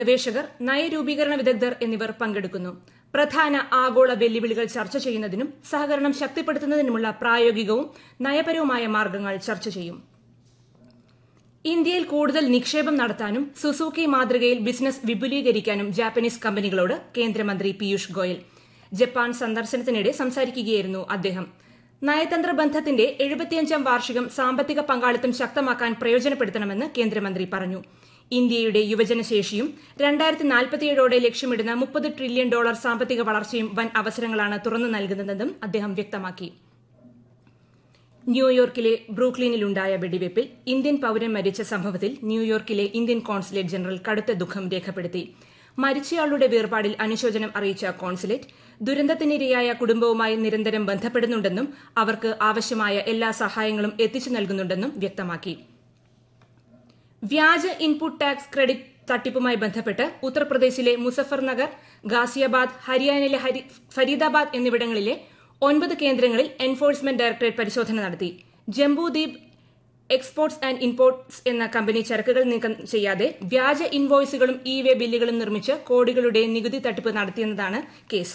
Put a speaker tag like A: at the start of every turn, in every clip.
A: ഗവേഷകർ നയരൂപീകരണ വിദഗ്ധർ എന്നിവർ പങ്കെടുക്കുന്നു പ്രധാന ആഗോള വെല്ലുവിളികൾ ചർച്ച ചെയ്യുന്നതിനും സഹകരണം ശക്തിപ്പെടുത്തുന്നതിനുമുള്ള പ്രായോഗികവും നയപരവുമായ മാർഗ്ഗങ്ങൾ ചർച്ച ചെയ്യും ഇന്ത്യയിൽ കൂടുതൽ നിക്ഷേപം നടത്താനും സുസൂക്കി മാതൃകയിൽ ബിസിനസ് വിപുലീകരിക്കാനും ജാപ്പനീസ് കമ്പനികളോട് കേന്ദ്രമന്ത്രി പീയൂഷ് ഗോയൽ ജപ്പാൻ സന്ദർശനത്തിനിടെ സംസാരിക്കുകയായിരുന്നു അദ്ദേഹം നയതന്ത്ര ബന്ധത്തിന്റെ എഴുപത്തിയഞ്ചാം വാർഷികം സാമ്പത്തിക പങ്കാളിത്തം ശക്തമാക്കാൻ പ്രയോജനപ്പെടുത്തണമെന്ന് കേന്ദ്രമന്ത്രി പറഞ്ഞു ഇന്ത്യയുടെ യുവജനശേഷിയും രണ്ടായിരത്തി നാൽപ്പത്തിയേഴോടെ ലക്ഷ്യമിടുന്ന മുപ്പത് ട്രില്യൺ ഡോളർ സാമ്പത്തിക വളർച്ചയും വൻ അവസരങ്ങളാണ് തുറന്നു നൽകുന്നതെന്നും അദ്ദേഹം വ്യക്തമാക്കി ന്യൂയോർക്കിലെ ബ്രൂക്ലിനിലുണ്ടായ വെടിവയ്പിൽ ഇന്ത്യൻ പൌരൻ മരിച്ച സംഭവത്തിൽ ന്യൂയോർക്കിലെ ഇന്ത്യൻ കോൺസുലേറ്റ് ജനറൽ കടുത്ത ദുഃഖം രേഖപ്പെടുത്തി മരിച്ചയാളുടെ വേർപാടിൽ അനുശോചനം അറിയിച്ച കോൺസുലേറ്റ് ദുരന്തത്തിനിരയായ കുടുംബവുമായി നിരന്തരം ബന്ധപ്പെടുന്നുണ്ടെന്നും അവർക്ക് ആവശ്യമായ എല്ലാ സഹായങ്ങളും എത്തിച്ചു നൽകുന്നുണ്ടെന്നും വ്യക്തമാക്കി വ്യാജ ഇൻപുട്ട് ടാക്സ് ക്രെഡിറ്റ് തട്ടിപ്പുമായി ബന്ധപ്പെട്ട് ഉത്തർപ്രദേശിലെ മുസഫർനഗർ ഗാസിയാബാദ് ഹരിയാനയിലെ ഫരീദാബാദ് എന്നിവിടങ്ങളിലെ ഒൻപത് കേന്ദ്രങ്ങളിൽ എൻഫോഴ്സ്മെന്റ് ഡയറക്ടറേറ്റ് പരിശോധന നടത്തി ജംബൂദ്വീപ് എക്സ്പോർട്സ് ആൻഡ് ഇമ്പോർട്ട്സ് എന്ന കമ്പനി ചരക്കുകൾ നീക്കം ചെയ്യാതെ വ്യാജ ഇൻവോയ്സുകളും ഇ വേ ബില്ലുകളും നിർമ്മിച്ച് കോടികളുടെ നികുതി തട്ടിപ്പ് നടത്തിയെന്നതാണ് കേസ്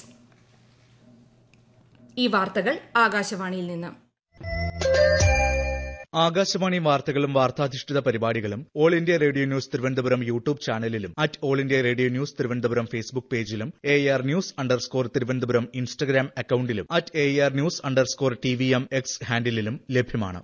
A: ഈ വാർത്തകൾ ആകാശവാണിയിൽ നിന്ന്
B: ആകാശവാണി വാർത്തകളും വാർത്താധിഷ്ഠിത പരിപാടികളും all India radio news Thiruvananthapuram YouTube ചാനലിലും at all India radio news Thiruvananthapuram Facebook പേജിലും A R news underscore Thiruvananthapuram Instagram അക്കൌണ്ടിലും at A R news underscore T V M X ഹാൻഡിലും ലഭ്യമാണ്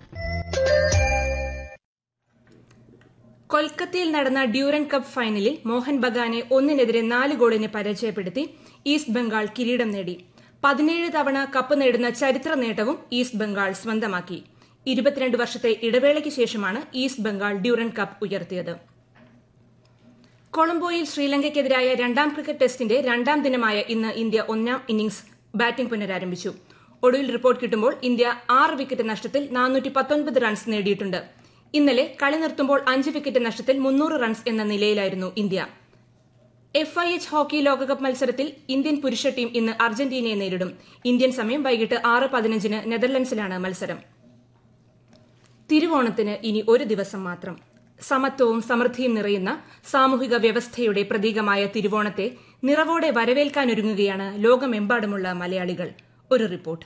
A: കൊൽക്കത്തയിൽ നടന്ന ഡ്യൂറൻ കപ്പ് ഫൈനലിൽ മോഹൻ ബഗാനെ ഒന്നിനെതിരെ നാല് ഗോളിന് പരാജയപ്പെടുത്തി ഈസ്റ്റ് ബംഗാൾ കിരീടം നേടി പതിനേഴ് തവണ കപ്പ് നേടുന്ന ചരിത്ര നേട്ടവും ഈസ്റ്റ് ബംഗാൾ സ്വന്തമാക്കി ഇരുപത്തിരണ്ട് വർഷത്തെ ഇടവേളയ്ക്ക് ശേഷമാണ് ഈസ്റ്റ് ബംഗാൾ ഡ്യൂറൻ കപ്പ് ഉയർത്തിയത് കൊളംബോയിൽ ശ്രീലങ്കയ്ക്കെതിരായ രണ്ടാം ക്രിക്കറ്റ് ടെസ്റ്റിന്റെ രണ്ടാം ദിനമായ ഇന്ന് ഇന്ത്യ ഒന്നാം ഇന്നിംഗ്സ് ബാറ്റിംഗ് പുനരാരംഭിച്ചു ഒടുവിൽ റിപ്പോർട്ട് കിട്ടുമ്പോൾ ഇന്ത്യ ആറ് വിക്കറ്റ് നഷ്ടത്തിൽ നാനൂറ്റി റൺസ് നേടിയിട്ടുണ്ട് ഇന്നലെ കളി നിർത്തുമ്പോൾ അഞ്ച് വിക്കറ്റ് നഷ്ടത്തിൽ മുന്നൂറ് റൺസ് എന്ന നിലയിലായിരുന്നു India F I H hockey ലോകകപ്പ് മത്സരത്തിൽ ഇന്ത്യൻ പുരുഷ ടീം ഇന്ന് അർജന്റീനയെ നേരിടും ഇന്ത്യൻ സമയം വൈകിട്ട് ആറ് പതിനഞ്ചിന് നെതർലൻഡ്സിലാണ് മത്സരം തിരുവോണത്തിന് ഇനി ഒരു ദിവസം മാത്രം സമത്വവും സമൃദ്ധിയും നിറയുന്ന സാമൂഹിക വ്യവസ്ഥയുടെ പ്രതീകമായ തിരുവോണത്തെ നിറവോടെ വരവേൽക്കാനൊരുങ്ങുകയാണ് ലോകമെമ്പാടുമുള്ള മലയാളികൾ ഒരു റിപ്പോർട്ട്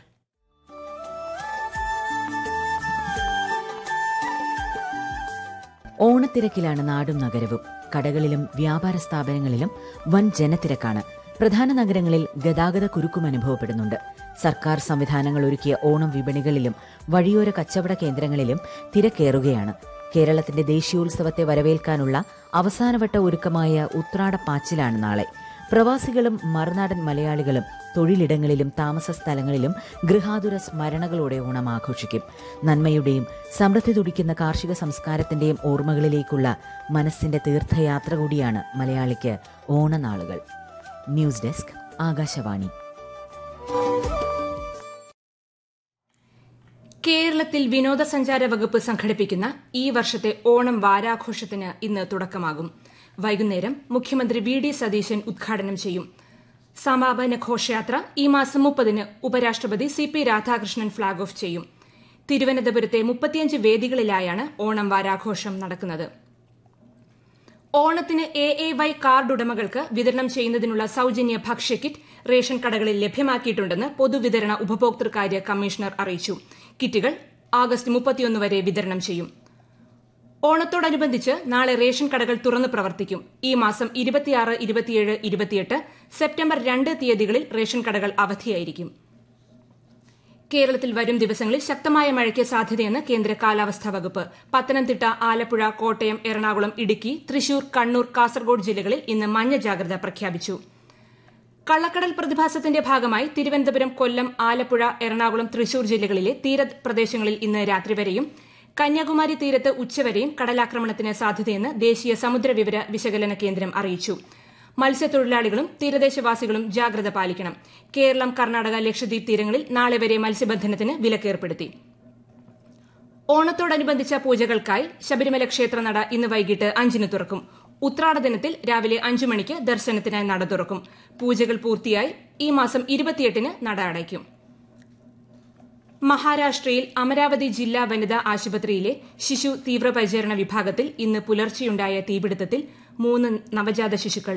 C: ഓണത്തിരക്കിലാണ് നാടും നഗരവും കടകളിലും വ്യാപാര സ്ഥാപനങ്ങളിലും വൻ ജനത്തിരക്കാണ് പ്രധാന നഗരങ്ങളിൽ ഗതാഗത കുരുക്കും അനുഭവപ്പെടുന്നുണ്ട് സർക്കാർ സംവിധാനങ്ങൾ ഒരുക്കിയ ഓണം വിപണികളിലും വഴിയോര കച്ചവട കേന്ദ്രങ്ങളിലും തിരക്കേറുകയാണ് കേരളത്തിന്റെ ദേശീയോത്സവത്തെ വരവേൽക്കാനുള്ള അവസാനവട്ട ഒരുക്കമായ ഉത്രാടപ്പാച്ചിലാണ് നാളെ പ്രവാസികളും മറുനാടൻ മലയാളികളും തൊഴിലിടങ്ങളിലും താമസ സ്ഥലങ്ങളിലും ഗൃഹാതുര സ്മരണകളോടെ ഓണം ആഘോഷിക്കും നന്മയുടെയും സമൃദ്ധി തുടിക്കുന്ന കാർഷിക സംസ്കാരത്തിന്റെയും ഓർമ്മകളിലേക്കുള്ള മനസ്സിന്റെ തീർത്ഥയാത്ര കൂടിയാണ് മലയാളിക്ക് ഓണനാളുകൾ ന്യൂസ് ഡെസ്ക് ആകാശവാണി
A: കേരളത്തിൽ വിനോദസഞ്ചാര വകുപ്പ് സംഘടിപ്പിക്കുന്ന ഈ വർഷത്തെ ഓണം വാരാഘോഷത്തിന് ഇന്ന് തുടക്കമാകും വൈകുന്നേരം മുഖ്യമന്ത്രി വി ഡി സതീശൻ ഉദ്ഘാടനം ചെയ്യും സമാപന ഘോഷയാത്ര ഈ മാസം മുപ്പതിന് ഉപരാഷ്ട്രപതി C P Radhakrishnan flag off ചെയ്യും തിരുവനന്തപുരത്തെ മുപ്പത്തിയഞ്ച് വേദികളിലായാണ് ഓണം വാരാഘോഷം നടക്കുന്നത് ഓണത്തിന് എ എ വൈ കാർഡ് ഉടമകൾക്ക് വിതരണം ചെയ്യുന്നതിനുള്ള സൌജന്യ ഭക്ഷ്യക്കിറ്റ് റേഷൻ കടകളിൽ ലഭ്യമാക്കിയിട്ടുണ്ടെന്ന് പൊതുവിതരണ ഉപഭോക്തൃകാര്യ കമ്മീഷണർ അറിയിച്ചു കിറ്റുകൾ ആഗസ്റ്റ് മുപ്പത്തിയൊന്ന് വരെ വിതരണം ചെയ്യും ഓണത്തോടനുബന്ധിച്ച് നാളെ റേഷൻ കടകൾ തുറന്ന് പ്രവർത്തിക്കും ഈ മാസം ഇരുപത്തിയാറ് ഇരുപത്തിയേഴ് ഇരുപത്തിയെട്ട് സെപ്റ്റംബർ രണ്ട് തീയതികളിൽ റേഷൻ കടകൾ അവധിയായിരിക്കും കേരളത്തിൽ വരും ദിവസങ്ങളിൽ ശക്തമായ മഴയ്ക്ക് സാധ്യതയെന്ന് കേന്ദ്ര കാലാവസ്ഥാ വകുപ്പ് പത്തനംതിട്ട ആലപ്പുഴ കോട്ടയം എറണാകുളം ഇടുക്കി തൃശൂർ കണ്ണൂർ കാസർഗോഡ് ജില്ലകളിൽ ഇന്ന് മഞ്ഞ ജാഗ്രത പ്രഖ്യാപിച്ചു കള്ളക്കടൽ പ്രതിഭാസത്തിന്റെ ഭാഗമായി തിരുവനന്തപുരം കൊല്ലം ആലപ്പുഴ എറണാകുളം തൃശൂർ ജില്ലകളിലെ തീരപ്രദേശങ്ങളിൽ ഇന്ന് രാത്രി വരെയും കന്യാകുമാരി തീരത്ത് ഉച്ചവരെയും കടലാക്രമണത്തിന് സാധ്യതയെന്ന് ദേശീയ സമുദ്ര വിവര വിശകലന കേന്ദ്രം അറിയിച്ചു മത്സ്യത്തൊഴിലാളികളും തീരദേശവാസികളും ജാഗ്രത പാലിക്കണം കേരളം കർണാടക ലക്ഷദ്വീപ് തീരങ്ങളിൽ നാളെ വരെ മത്സ്യബന്ധനത്തിന് വിലക്കേർപ്പെടുത്തി ഓണത്തോടനുബന്ധിച്ച പൂജകൾക്കായി ശബരിമല ക്ഷേത്രനട ഇന്ന് വൈകിട്ട് അഞ്ചിന് തുറക്കും ഉത്രാട ദിനത്തിൽ രാവിലെ അഞ്ചു മണിക്ക് ദർശനത്തിനായി നട തുറക്കും പൂജകൾ പൂർത്തിയായി ഈ മാസം ഇരുപത്തിയെട്ടിന് നട അടയ്ക്കും മഹാരാഷ്ട്രയിൽ അമരാവതി ജില്ലാ വനിതാ ആശുപത്രിയിലെ ശിശു തീവ്രപരിചരണ വിഭാഗത്തിൽ ഇന്ന് പുലർച്ചെയുണ്ടായ തീപിടുത്തത്തിൽ മൂന്ന് നവജാത ശിശുക്കൾ